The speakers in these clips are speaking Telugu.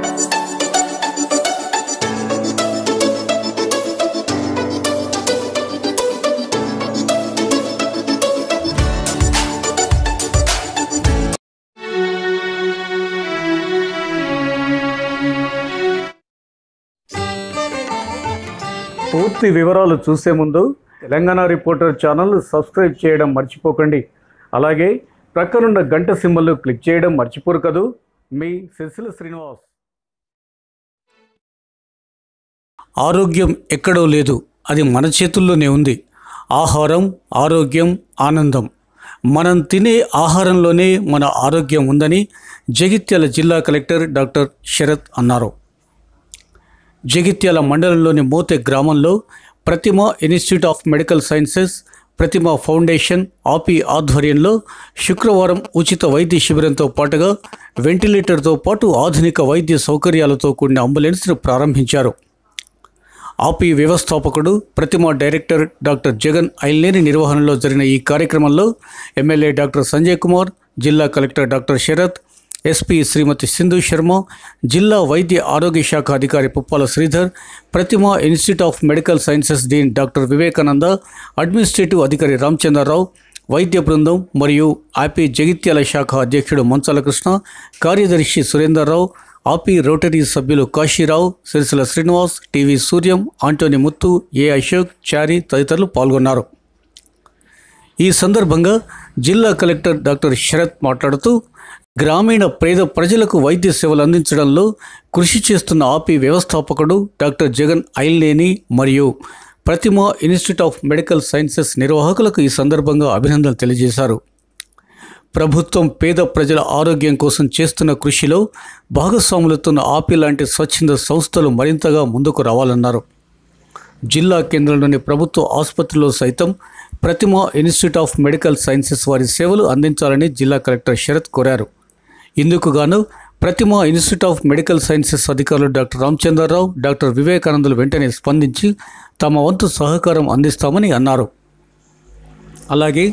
పూర్తి వివరాలు చూసే ముందు తెలంగాణ రిపోర్టర్ ఛానల్ సబ్స్క్రైబ్ చేయడం మర్చిపోకండి అలాగే ప్రక్కనున్న గంట సింబల్ క్లిక్ చేయడం మర్చిపోరు కదూ మీ సిరిసిల శ్రీనివాస్ ఆరోగ్యం ఎక్కడో లేదు అది మన చేతుల్లోనే ఉంది ఆహారం ఆరోగ్యం ఆనందం మనం తినే ఆహారంలోనే మన ఆరోగ్యం ఉందని జగిత్యాల జిల్లా కలెక్టర్ డాక్టర్ శరత్ అన్నారు జగిత్యాల మండలంలోని మోతే గ్రామంలో Pratima institute of medical sciences Pratima foundation ఆపి ఆధ్వర్యంలో శుక్రవారం ఉచిత వైద్య శిబిరంతో పాటుగా వెంటిలేటర్తో పాటు ఆధునిక వైద్య సౌకర్యాలతో కూడిన అంబులెన్స్ను ప్రారంభించారు ఆపి వ్యవస్థాపకుడు ప్రతిమ డైరెక్టర్ డాక్టర్ జగన్ ఐల్నేని నిర్వహణలో జరిగిన ఈ కార్యక్రమంలో ఎమ్మెల్యే డాక్టర్ సంజయ్ కుమార్ జిల్లా collector doctor Sharath SP Shrimati Sindhu Sharma జిల్లా వైద్య ఆరోగ్య శాఖ అధికారి Puppala Sridhar Pratima institute of medical sciences dean doctor Vivekananda administrative అధికారి రామచంద్రరావు వైద్య బృందం మరియు ఆపి జగిత్యాల శాఖ అధ్యక్షుడు మంచాల కృష్ణ కార్యదర్శి సురేందర్రావు ఆపి రోటరీ సభ్యులు Kashirao Sirisilla Srinivas TV Suryam Antony Muthu A Ashok Chari తదితరులు పాల్గొన్నారు ఈ సందర్భంగా జిల్లా కలెక్టర్ డాక్టర్ శరత్ మాట్లాడుతూ గ్రామీణ పేద ప్రజలకు వైద్య సేవలు అందించడంలో కృషి చేస్తున్న ఆపి వ్యవస్థాపకుడు డాక్టర్ జగన్ ఐల్నేని మరియు Pratima institute of medical sciences నిర్వాహకులకు ఈ సందర్భంగా అభినందనలు తెలియజేశారు ప్రభుత్వం పేద ప్రజల ఆరోగ్యం కోసం చేస్తున్న కృషిలో భాగస్వాములతున్న ఆపి లాంటి స్వచ్ఛంద సంస్థలు మరింతగా ముందుకు రావాలన్నారు జిల్లా కేంద్రంలోని ప్రభుత్వ ఆసుపత్రిలో సైతం Pratima institute of medical sciences వారి సేవలు అందించాలని జిల్లా కలెక్టర్ శరత్ కోరారు ఇందుకు గాను Pratima institute of medical sciences అధికారులు డాక్టర్ రామచంద్రరావు డాక్టర్ వివేకానందులు వెంటనే స్పందించి తమ వంతు సహకారం అందిస్తామని అన్నారు అలాగే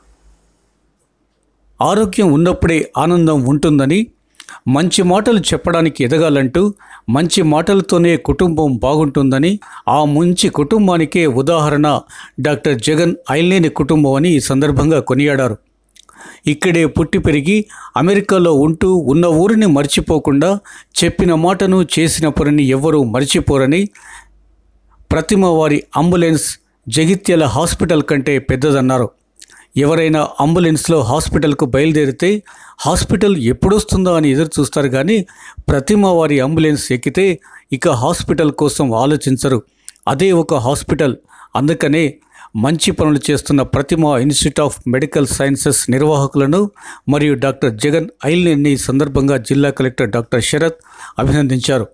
ఆరోగ్యం ఉన్నప్పుడే ఆనందం ఉంటుందని మంచి మాటలు చెప్పడానికి ఎదగాలంటూ మంచి మాటలతోనే కుటుంబం బాగుంటుందని ఆ మంచి కుటుంబానికే ఉదాహరణ డాక్టర్ జగన్ ఐల్నేని కుటుంబం అని ఈ సందర్భంగా కొనియాడారు ఇక్కడే పుట్టి పెరిగి అమెరికాలో ఉంటూ ఉన్న ఊరిని మర్చిపోకుండా చెప్పిన మాటను చేసిన పనిని ఎవ్వరూ మర్చిపోరని ప్రతిమ వారి అంబులెన్స్ జగిత్యాల హాస్పిటల్ కంటే పెద్దదన్నారు ఎవరైనా అంబులెన్స్లో హాస్పిటల్కు బయలుదేరితే హాస్పిటల్ ఎప్పుడొస్తుందో అని ఎదురు చూస్తారు కానీ ప్రతిమ వారి అంబులెన్స్ ఎక్కితే ఇక హాస్పిటల్ కోసం ఆలోచించరు అదే ఒక హాస్పిటల్ అందుకనే మంచి పనులు చేస్తున్న Pratima institute of medical sciences నిర్వాహకులను మరియు డాక్టర్ జగన్ ఐల్ని ఈ సందర్భంగా జిల్లా కలెక్టర్ డాక్టర్ శరత్ అభినందించారు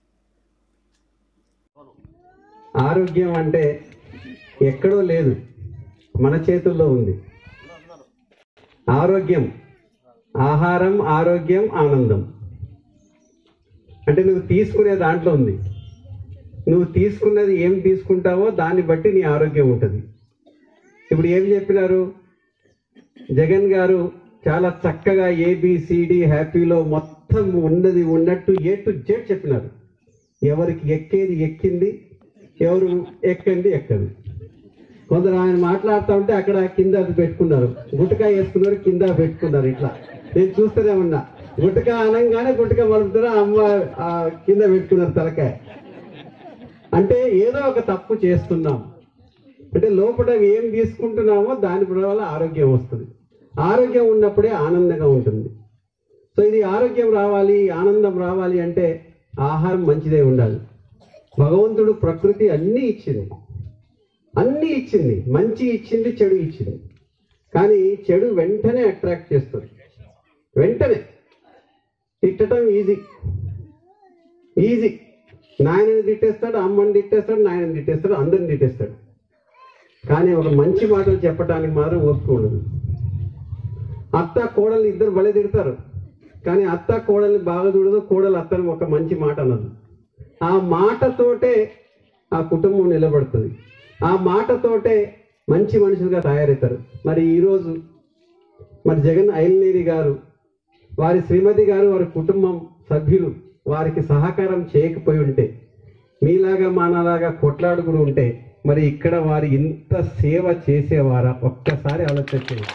ఆరోగ్యం అంటే ఎక్కడో లేదు మన చేతుల్లో ఉంది ఆరోగ్యం ఆహారం ఆరోగ్యం ఆనందం అంటే నువ్వు తీసుకునే దాంట్లో ఉంది నువ్వు తీసుకున్నది ఏం తీసుకుంటావో దాన్ని బట్టి నీ ఆరోగ్యం ఉంటుంది ఇప్పుడు ఏం చెప్పినారు జగన్ గారు చాలా చక్కగా ఏబిసిడి హ్యాపీలో మొత్తం ఉన్నది ఉన్నట్టు ఏ టు జెడ్ చెప్పినారు ఎవరికి ఎక్కేది ఎక్కింది ఎవరు ఎక్కండి ఎక్కదు కొందరు ఆయన మాట్లాడుతూ ఉంటే అక్కడ కింద అది పెట్టుకున్నారు గుటకా వేసుకున్నారు కింద పెట్టుకున్నారు ఇట్లా నేను చూస్తూనే ఉన్నా గుటకా అనగానే గుటకా మలుపుతారు అమ్మ ఆ కింద పెట్టుకున్నారు తలకాయ అంటే ఏదో ఒక తప్పు చేస్తున్నాం అంటే లోపల ఏం తీసుకుంటున్నామో దాని వల్ల ఆరోగ్యం వస్తుంది ఆరోగ్యం ఉన్నప్పుడే ఆనందంగా ఉంటుంది సో ఇది ఆరోగ్యం రావాలి ఆనందం రావాలి అంటే ఆహారం మంచిదే ఉండాలి భగవంతుడు ప్రకృతి అన్నీ ఇచ్చింది అన్నీ ఇచ్చింది మంచి ఇచ్చింది చెడు ఇచ్చింది కానీ చెడు వెంటనే అట్రాక్ట్ చేస్తుంది వెంటనే తిట్టడం ఈజీ ఈజీ నాయనని తిట్టేస్తాడు అమ్మని తిట్టేస్తాడు నాయనని తిట్టేస్తాడు అందరిని తిట్టేస్తాడు కానీ ఒక మంచి మాటలు చెప్పడానికి మాత్రం ఓపిక ఉండదు అత్త కోడలు ఇద్దరు భలే తిడతారు కానీ అత్త కోడల్ని బాగా చూడదు కోడలు అత్తని ఒక మంచి మాట అనదు ఆ మాటతోటే ఆ కుటుంబం నిలబడుతుంది ఆ మాటతోటే మంచి మనుషులుగా తయారవుతారు మరి ఈరోజు మరి జగన్ ఐల్నేరి గారు వారి శ్రీమతి గారు వారి కుటుంబం సభ్యులు వారికి సహకారం చేయకపోయి ఉంటే మీలాగా మానలాగా కొట్లాడుకుని ఉంటే మరి ఇక్కడ వారు ఇంత సేవ చేసేవారా ఒక్కసారి ఆలోచన చేయండి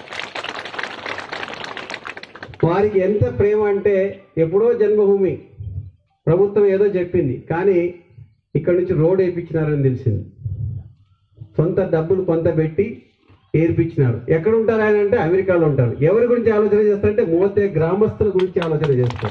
వారికి ఎంత ప్రేమ అంటే ఎప్పుడో జన్మభూమి ప్రభుత్వం ఏదో చెప్పింది కానీ ఇక్కడ నుంచి రోడ్ వేయించినారని తెలిసింది సొంత డబ్బులు కొంత పెట్టి ఏర్పించినారు ఎక్కడ ఉంటారు ఆయన అంటే అమెరికాలో ఉంటారు ఎవరి గురించి ఆలోచన చేస్తారంటే మోతే గ్రామస్తుల గురించి ఆలోచన చేస్తారు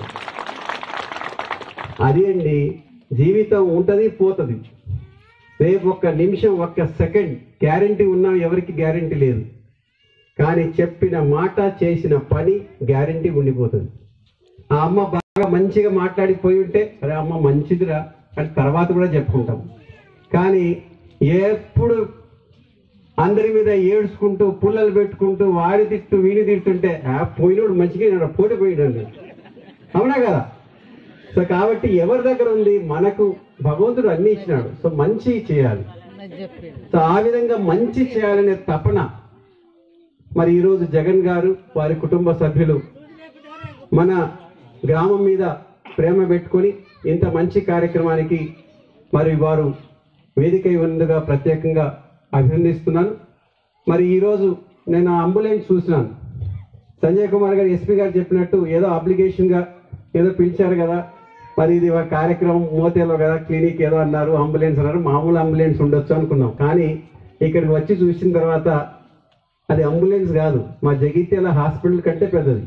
అది అండి జీవితం ఉంటుంది పోతుంది రేపు ఒక్క నిమిషం ఒక్క సెకండ్ గ్యారంటీ ఉన్నా ఎవరికి గ్యారంటీ లేదు కానీ చెప్పిన మాట చేసిన పని గ్యారంటీ ఉండిపోతుంది ఆ అమ్మ బాగా మంచిగా మాట్లాడిపోయి ఉంటే అరే అమ్మ మంచిదిరా అని తర్వాత కూడా చెప్పుకుంటాం కానీ ఎప్పుడు అందరి మీద ఏడ్చుకుంటూ పుల్లలు పెట్టుకుంటూ వాడి తిట్టు వీడి తిట్టుంటే ఆ పోయినోడు మంచిగా పోటీ పోయినండి అవునా కదా సో కాబట్టి ఎవరి దగ్గర ఉంది మనకు భగవంతుడు అన్ని ఇచ్చినాడు సో మంచి చేయాలి సో ఆ విధంగా మంచి చేయాలనే తపన మరి ఈరోజు జగన్ గారు వారి కుటుంబ సభ్యులు మన గ్రామం మీద ప్రేమ పెట్టుకొని ఇంత మంచి కార్యక్రమానికి మరి వారు వేదిక ఇవ్వనందుగా ప్రత్యేకంగా అభినందిస్తున్నాను మరి ఈరోజు నేను ఆ అంబులెన్స్ చూసినాను సంజయ్ కుమార్ గారు ఎస్పీ గారు చెప్పినట్టు ఏదో అప్లికేషన్గా ఏదో పిలిచారు కదా మరి ఇది ఒక కార్యక్రమం మోతేలో కదా క్లినిక్ ఏదో అన్నారు అంబులెన్స్ అన్నారు మామూలు అంబులెన్స్ ఉండొచ్చు అనుకున్నాం కానీ ఇక్కడికి వచ్చి చూసిన తర్వాత అది అంబులెన్స్ కాదు మా జగిత్యాల హాస్పిటల్ కంటే పెద్దది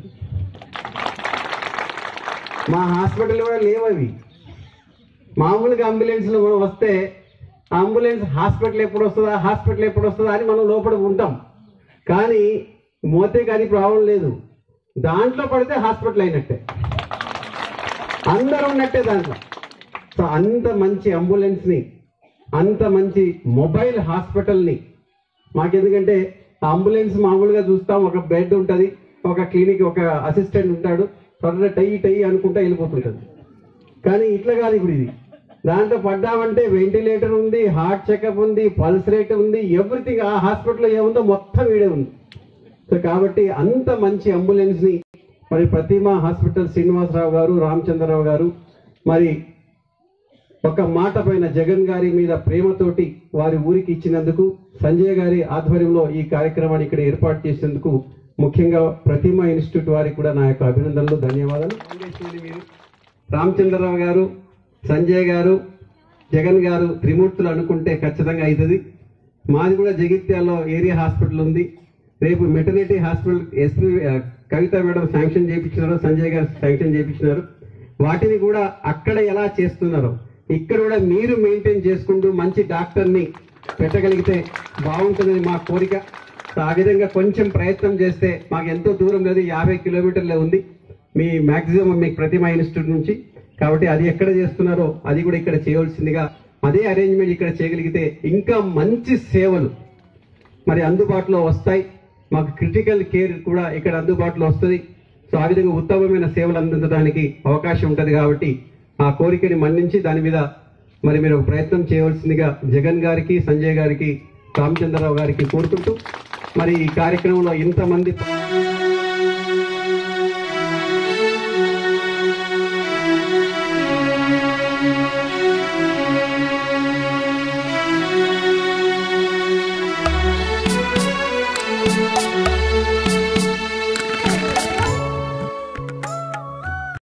మా హాస్పిటల్ కూడా లేవు అవి మామూలుగా అంబులెన్స్లో మనం వస్తే అంబులెన్స్ హాస్పిటల్ ఎప్పుడు వస్తుందా హాస్పిటల్ ఎప్పుడు వస్తుందా అని మనం లోపల ఉంటాం కానీ మోతే కానీ ప్రాబ్లం లేదు దాంట్లో పడితే హాస్పిటల్ అయినట్టే అందరూ ఉన్నట్టే దాంట్లో సో అంత మంచి అంబులెన్స్ని అంత మంచి మొబైల్ హాస్పిటల్ని మాకెందుకంటే ఆ అంబులెన్స్ మామూలుగా చూస్తాం ఒక బెడ్ ఉంటుంది ఒక క్లినిక్ ఒక అసిస్టెంట్ ఉంటాడు త్వరగా టై టై అనుకుంటా వెళ్ళిపోతుంటుంది కానీ ఇట్లా కాదు ఇప్పుడు ఇది దాంట్లో పడ్డామంటే వెంటిలేటర్ ఉంది హార్ట్ చెకప్ ఉంది పల్స్ రేట్ ఉంది ఎవ్రీథింగ్ ఆ హాస్పిటల్లో ఏముందో మొత్తం వీడే ఉంది సో కాబట్టి అంత మంచి అంబులెన్స్ ని మరి ప్రతిమా హాస్పిటల్ శ్రీనివాసరావు గారు రామచంద్రరావు గారు మరి ఒక మాట పైన జగన్ గారి మీద ప్రేమతోటి వారి ఊరికి ఇచ్చినందుకు సంజయ్ గారి ఆధ్వర్యంలో ఈ కార్యక్రమాన్ని ఇక్కడ ఏర్పాటు చేసినందుకు ముఖ్యంగా ప్రతిమా ఇన్స్టిట్యూట్ వారికి కూడా నా యొక్క అభినందనలు ధన్యవాదాలు మీరు రామచంద్రరావు గారు సంజయ్ గారు జగన్ గారు త్రిమూర్తులు అనుకుంటే ఖచ్చితంగా అవుతుంది మాది కూడా జగిత్యాలలో ఏరియా హాస్పిటల్ ఉంది రేపు maternity hospital SP Kavitha madam sanction చేయించినారు సంజయ్ గారు శాంక్షన్ చేయించినారు వాటిని కూడా అక్కడ ఎలా చేస్తున్నారో ఇక్కడ కూడా మీరు మెయింటైన్ చేసుకుంటూ మంచి డాక్టర్ని పెట్టగలిగితే బాగుంటుందని మా కోరిక సో ఆ విధంగా కొంచెం ప్రయత్నం చేస్తే మాకు ఎంతో దూరం లేదు యాభై కిలోమీటర్లే ఉంది మీ మాక్సిమం మీ ప్రతిమా ఇన్స్టిట్యూట్ నుంచి కాబట్టి అది ఎక్కడ చేస్తున్నారో అది కూడా ఇక్కడ చేయవలసిందిగా అదే అరేంజ్మెంట్ ఇక్కడ చేయగలిగితే ఇంకా మంచి సేవలు మరి అందుబాటులో వస్తాయి మాకు క్రిటికల్ కేర్ కూడా ఇక్కడ అందుబాటులో వస్తుంది సో ఆ విధంగా ఉత్తమమైన సేవలు అందించడానికి అవకాశం ఉంటుంది కాబట్టి ఆ కోరికని మన్నించి దాని మీద మరి మీరు ఒక ప్రయత్నం చేయవలసిందిగా జగన్ గారికి సంజయ్ గారికి రామచంద్రరావు గారికి కోరుకుంటూ మరి ఈ కార్యక్రమంలో ఇంతమంది